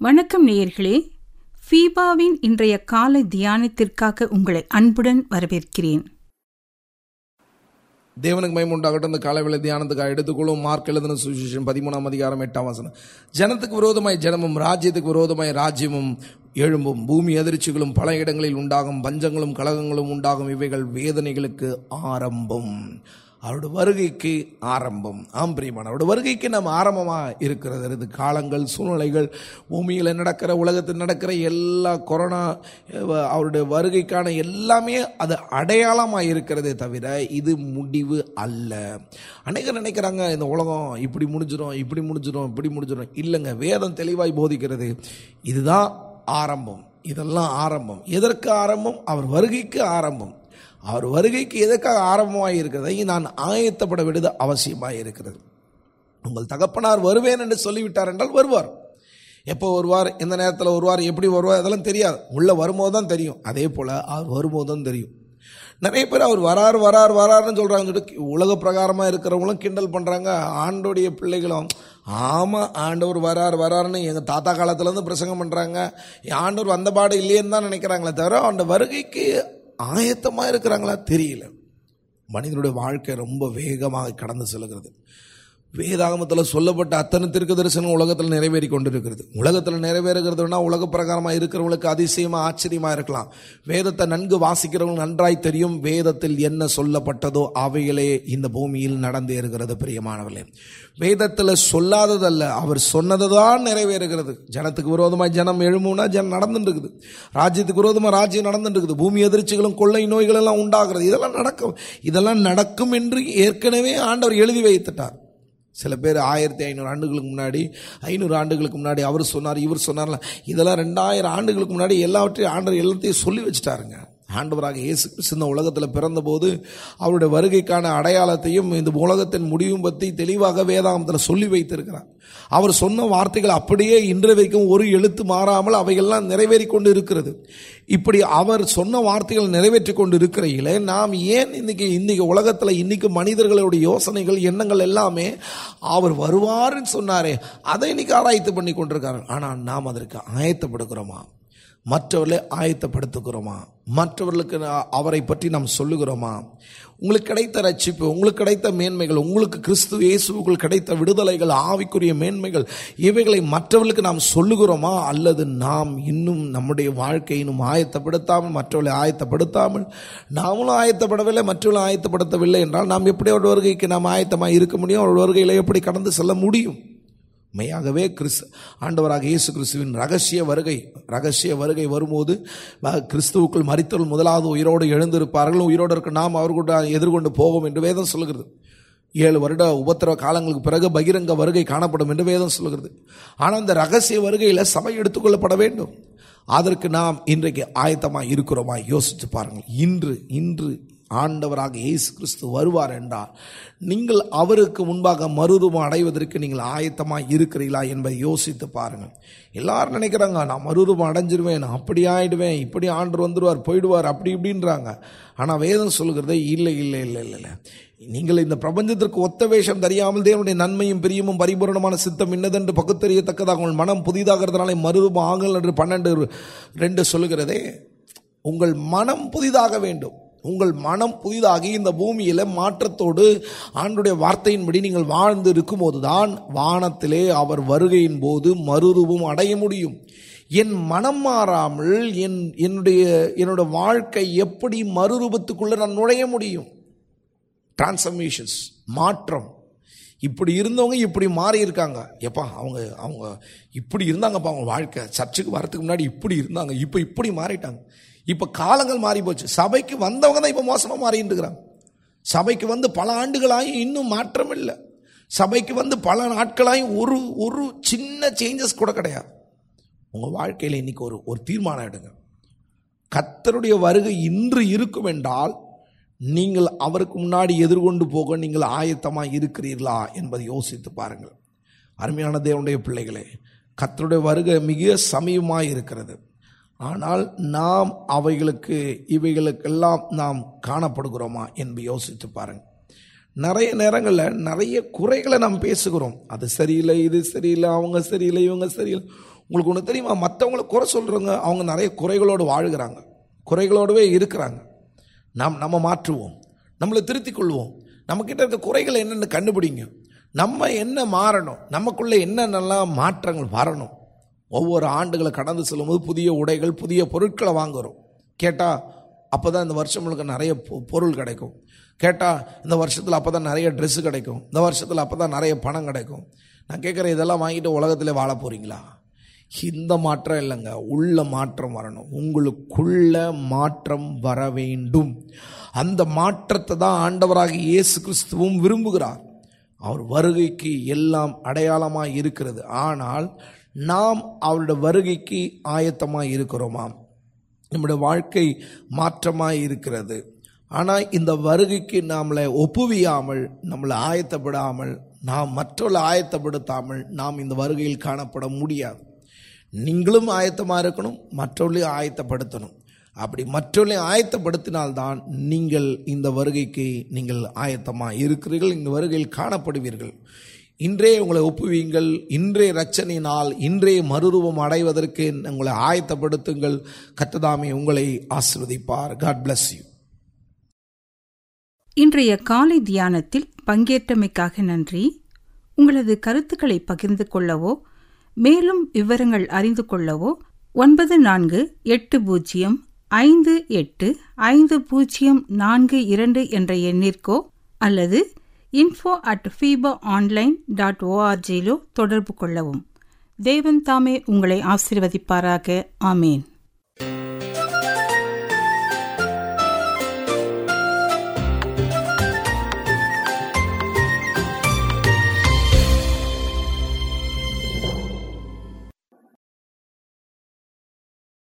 வணக்கம் நேயர்களே ஃபீபாவின் இன்றைய காலை தியானத்திற்காக உங்களை அன்புடன் வரவேற்கிறேன் தேவனுக்கு மயம் உண்டாகட்டும் இந்த காலவேளை தியானத்துக்காக எடுத்துக்கொள்ளும் மார்க் எழுதின சுவிசேஷம் பதிமூணாம் அதிகாரம் எட்டாம் வசனம் ஜனத்துக்கு விரோதமாய் ஜனமும் ராஜ்யத்துக்கு விரோதமாய் ராஜ்யமும் எழும்பும் பூமி அதிர்ச்சிகளும் பல இடங்களில் உண்டாகும் பஞ்சங்களும் கலகங்களும் உண்டாகும் இவைகள் வேதனைகளுக்கு ஆரம்பம் அவருடைய வருகைக்கு ஆரம்பம் ஆம் பிரியமான அவருடைய வருகைக்கு நம்ம ஆரம்பமாக இருக்கிறது இது காலங்கள் சூழ்நிலைகள் பூமியில் நடக்கிற உலகத்தில் நடக்கிற எல்லா கொரோனா அஹ், அவருடைய வருகைக்கான எல்லாமே அது அடையாளமாக இருக்கிறதே தவிர இது முடிவு அல்ல அநேகர் நினைக்கிறாங்க இந்த உலகம் இப்படி முடிஞ்சிடும் இப்படி முடிஞ்சிடும் இப்படி முடிஞ்சிடும் இல்லைங்க வேதம் தெளிவாய் போதிக்கிறது இதுதான் ஆரம்பம் இதெல்லாம் ஆரம்பம் எதற்கு ஆரம்பம் அவர் வருகைக்கு ஆரம்பம் அவர் வருகைக்கு எதற்காக ஆரம்பமாக இருக்கிறதை நான் ஆயத்தப்பட வேண்டியது அவசியமாக இருக்கிறது உங்கள் தகப்பனார் வருவேன் என்று சொல்லிவிட்டார் என்றால் வருவார் எப்போ வருவார் எந்த நேரத்தில் வருவார் எப்படி வருவார் அதெல்லாம் தெரியாது உள்ளே வரும்போது தான் தெரியும் அதே போல் அவர் வரும்போது தான் தெரியும் நிறைய பேர் அவர் வரார் வரார் வராருன்னு சொல்கிறாங்க சொல்லிட்டு உலக பிரகாரமாக இருக்கிறவங்களும் கிண்டல் பண்ணுறாங்க ஆண்டோடைய பிள்ளைகளும் ஆமாம் ஆண்டவர் வரார் வராருன்னு எங்கள் தாத்தா காலத்துலேருந்து பிரசங்கம் பண்ணுறாங்க ஆண்டவர் வந்த பாடு இல்லையேன்னு தான் நினைக்கிறாங்களே தவிர அந்த வருகைக்கு ஆயத்தமாக இருக்கிறாங்களா தெரியல மனிதனுடைய வாழ்க்கை ரொம்ப வேகமாக கடந்து செல்கிறது வேதாகமத்தில் சொல்லப்பட்ட அத்தனை திருக்கு தரிசனம் உலகத்தில் நிறைவேறி கொண்டிருக்கிறது உலகத்தில் நிறைவேறுகிறதுனா உலக பிரகாரமாக இருக்கிறவங்களுக்கு அதிசயமாக ஆச்சரியமாக இருக்கலாம் வேதத்தை நன்கு வாசிக்கிறவங்க நன்றாய் தெரியும் வேதத்தில் என்ன சொல்லப்பட்டதோ அவைகளே இந்த பூமியில் நடந்தே இருக்கிறது பிரியமானவர்களே வேதத்தில் சொல்லாததல்ல அவர் சொன்னது தான் நிறைவேறுகிறது ஜனத்துக்கு விரோதமாக ஜனம் எழுமுனா ஜனம் நடந்துட்டு இருக்குது ராஜ்யத்துக்கு விரோதமாக ராஜ்யம் நடந்துட்டு இருக்குது பூமி எதிர்ச்சிகளும் கொள்ளை நோய்கள் எல்லாம் உண்டாகிறது இதெல்லாம் நடக்கும் இதெல்லாம் நடக்கும் என்று ஏற்கனவே ஆண்டவர் எழுதி வைத்துட்டார் சில பேர் ஆயிரத்தி ஐநூறு ஆண்டுகளுக்கு முன்னாடி ஐநூறு ஆண்டுகளுக்கு முன்னாடி அவர் சொன்னார் இவர் சொன்னார்ல இதெல்லாம் ரெண்டாயிரம் ஆண்டுகளுக்கு முன்னாடி எல்லாவற்றையும் ஆண்டவர் எல்லாத்தையும் சொல்லி வச்சுட்டாருங்க ஆண்டவராக இயேசு கிறிஸ்து இந்த உலகத்தில் பிறந்தபோது அவருடைய வருகைக்கான அடையாளத்தையும் இந்த உலகத்தின் முடிவும் பற்றி தெளிவாக வேதாகமத்தில் சொல்லி வைத்திருக்கிறார் அவர் சொன்ன வார்த்தைகள் அப்படியே இன்று வரைக்கும் ஒரு எழுத்து மாறாமல் அவைகள்லாம் நிறைவேறி கொண்டு இருக்கிறது இப்படி அவர் சொன்ன வார்த்தைகள் நிறைவேற்றி கொண்டு இருக்கிறையில நாம் ஏன் இன்னைக்கு இன்னைக்கு உலகத்தில் இன்னைக்கு மனிதர்களுடைய யோசனைகள் எண்ணங்கள் எல்லாமே அவர் வருவாருன்னு சொன்னாரே அதை இன்னைக்கு ஆராய்த்து பண்ணி கொண்டிருக்காரு ஆனால் நாம் அதற்கு ஆயத்தப்படுகிறோமா மற்றவர்களை ஆயத்தப்படுத்துகிறோமா மற்றவர்களுக்கு நா- அவரை பற்றி நாம் சொல்லுகிறோமா உங்களுக்கு கிடைத்த ரட்சிப்பு உங்களுக்கு கிடைத்த மேன்மைகள் உங்களுக்கு கிறிஸ்து இயேசுக்குள் கிடைத்த விடுதலைகள் ஆவிக்குரிய மேன்மைகள் இவைகளை மற்றவர்களுக்கு நாம் சொல்லுகிறோமா அல்லது நாம் இன்னும் நம்முடைய வாழ்க்கையை இன்னும் ஆயத்தப்படுத்தாமல் மற்றவர்களை ஆயத்தப்படுத்தாமல் நாமளும் ஆயத்தப்படவில்லை மற்றவர்களும் ஆயத்தப்படுத்தவில்லை என்றால் நாம் எப்படி அவருடைய வருகைக்கு நாம் ஆயத்தமாக இருக்க முடியும் அவருடைய வருகையில் எப்படி கடந்து செல்ல முடியும் மெய்யாகவே கிறிஸ்து ஆண்டவராக இயேசு கிறிஸ்துவின் ரகசிய வருகை ரகசிய வருகை வரும்போது வ- கிறிஸ்துவுக்குள் மரித்தவர்கள் முதலாவது உயிரோடு எழுந்திருப்பார்கள் உயிரோடு இருக்க நாம் அவர்களோட எதிர்கொண்டு போவோம் என்று வேதம் சொல்கிறது ஏழு வருட உபத்திரவ காலங்களுக்கு பிறகு பகிரங்க வருகை காணப்படும் என்று வேதம் சொல்கிறது ஆனால் அந்த ரகசிய வருகையில் சபை எடுத்துக்கொள்ளப்பட வேண்டும் அதற்கு நாம் இன்றைக்கு ஆயத்தமாக இருக்கிறோமா யோசித்து பாருங்கள் இன்று இன்று ஆண்டவராக இயேசு கிறிஸ்து வருவார் என்றால் நீங்கள் அவருக்கு முன்பாக மறுரூபம் அடைவதற்கு நீங்கள் ஆயத்தமாக இருக்கிறீர்களா என்பதை யோசித்து பாருங்கள் எல்லாரும் நினைக்கிறாங்க நான் மறுரூபம் அடைஞ்சிருவேன் நான் அப்படி ஆயிடுவேன் இப்படி ஆண்டு வந்துடுவார் போயிடுவார் அப்படி இப்படின்றாங்க ஆனால் வேதம் சொல்லுகிறதே இல்லை இல்லை இல்லை இல்லை இல்லை நீங்கள் இந்த பிரபஞ்சத்திற்கு ஒத்த வேஷம் தெரியாமல் தேவனுடைய நன்மையும் பிரியமும் பரிபூரணமான சித்தம் இன்னதென்று பகுத்தறியத்தக்கதாக உங்கள் மனம் புதிதாகிறதுனால மறுரூபம் ஆகல் என்று பன்னெண்டு ரெண்டு சொல்லுகிறதே உங்கள் மனம் புதிதாக வேண்டும் உங்கள் மனம் புதிதாகி இந்த பூமியில மாற்றத்தோடு ஆண்டுடைய வார்த்தையின்படி நீங்கள் வாழ்ந்து இருக்கும்போது தான் வானத்திலே அவர் வருகையின் போது மறுரூபம் அடைய முடியும் என் மனம் மாறாமல் என் என்னுடைய என்னோட வாழ்க்கை எப்படி மறுரூபத்துக்குள்ள நான் நுழைய முடியும் டிரான்ஸ்ஃபர்மேஷன்ஸ் மாற்றம் இப்படி இருந்தவங்க இப்படி மாறி இருக்காங்க எப்பா அவங்க அவங்க இப்படி இருந்தாங்கப்பா அவங்க வாழ்க்கை சர்ச்சுக்கு வரதுக்கு முன்னாடி இப்படி இருந்தாங்க இப்போ இப்படி மாறிட்டாங்க இப்போ காலங்கள் மாறி போச்சு சபைக்கு வந்தவங்க தான் இப்போ மோசமாக மாறிட்டு இருக்கிறாங்க சபைக்கு வந்து பல ஆண்டுகளாயும் இன்னும் மாற்றம் இல்லை சபைக்கு வந்து பல நாட்களாயும் ஒரு ஒரு சின்ன சேஞ்சஸ் கூட கிடையாது உங்கள் வாழ்க்கையில் இன்னைக்கு ஒரு ஒரு தீர்மானம் எடுங்க கர்த்தருடைய வருகை இன்று இருக்கும் என்றால் நீங்கள் அவருக்கு முன்னாடி எதிர்கொண்டு போக நீங்கள் ஆயத்தமாக இருக்கிறீர்களா என்பதை யோசித்து பாருங்கள் அருமையான தேவனுடைய பிள்ளைகளே கர்த்தருடைய வருகை மிக சமீபமாக இருக்கிறது ஆனால் நாம் அவைகளுக்கு இவைகளுக்கெல்லாம் நாம் காணப்படுகிறோமா என்று யோசித்து பாருங்கள் நிறைய நேரங்களில் நிறைய குறைகளை நாம் பேசுகிறோம் அது சரியில்லை இது சரியில்லை அவங்க சரியில்லை இவங்க சரியில்லை உங்களுக்கு ஒன்று தெரியுமா மற்றவங்களை குறை சொல்கிறவங்க அவங்க நிறைய குறைகளோடு வாழுகிறாங்க குறைகளோடவே இருக்கிறாங்க நாம் நம்ம மாற்றுவோம் நம்மளை திருத்திக் கொள்வோம் நம்மக்கிட்ட இருக்க குறைகள் என்னென்னு கண்டுபிடிங்க நம்ம என்ன மாறணும் நமக்குள்ளே என்னென்னலாம் மாற்றங்கள் வரணும் ஒவ்வொரு ஆண்டுகளை கடந்து செல்லும்போது புதிய உடைகள் புதிய பொருட்களை வாங்குகிறோம் கேட்டால் அப்போ தான் இந்த வருஷம் முழுக்க நிறைய பொ- பொருள் கிடைக்கும் கேட்டால் இந்த வருஷத்தில் அப்போ தான் நிறைய ட்ரெஸ்ஸு கிடைக்கும் இந்த வருஷத்தில் அப்போ தான் நிறைய பணம் கிடைக்கும் நான் கேட்குறேன் இதெல்லாம் வாங்கிட்டு உலகத்தில் வாழ போகிறீங்களா இந்த மாற்றம் இல்லைங்க உள்ள மாற்றம் வரணும் உங்களுக்குள்ள மாற்றம் வர வேண்டும் அந்த மாற்றத்தை தான் ஆண்டவராக இயேசு கிறிஸ்துவும் விரும்புகிறார் அவர் வருகைக்கு எல்லாம் அடையாளமாக இருக்கிறது ஆனால் நாம் அவருடைய வருகைக்கு ஆயத்தமாக இருக்கிறோமா நம்முடைய வாழ்க்கை மாற்றமாக இருக்கிறது ஆனால் இந்த வருகைக்கு நம்மளை ஒப்புவியாமல் நம்மளை ஆயத்தப்படாமல் நாம் மற்றவர்களை ஆயத்தப்படுத்தாமல் நாம் இந்த வருகையில் காணப்பட முடியாது நீங்களும் ஆயத்தமாக இருக்கணும் மற்றவர்களையும் ஆயத்தப்படுத்தணும் அப்படி மற்றவர்களையும் ஆயத்தப்படுத்தினால்தான் நீங்கள் இந்த வருகைக்கு நீங்கள் ஆயத்தமாக இருக்கிறீர்கள் இந்த வருகையில் காணப்படுவீர்கள் இன்றே உங்களை ஒப்புவீங்கள் இன்றைய ரச்சனையினால் இன்றைய மறுரூபம் அடைவதற்கு உங்களை ஆயத்தப்படுத்துங்கள் கத்ததாமே உங்களை ஆசிர்வதிப்பார் காட் bless யூ இன்றைய காலை தியானத்தில் பங்கேற்றமைக்காக நன்றி உங்களது கருத்துக்களை பகிர்ந்து கொள்ளவோ மேலும் விவரங்கள் அறிந்து கொள்ளவோ ஒன்பது நான்கு எட்டு பூஜ்ஜியம் ஐந்து எட்டு ஐந்து பூஜ்ஜியம் நான்கு இரண்டு என்ற எண்ணிற்கோ அல்லது info at FIBA online dot ஓஆர்ஜியிலோ தொடர்பு கொள்ளவும் தேவன் தாமே உங்களை ஆசீர்வதிப்பாராக ஆமேன்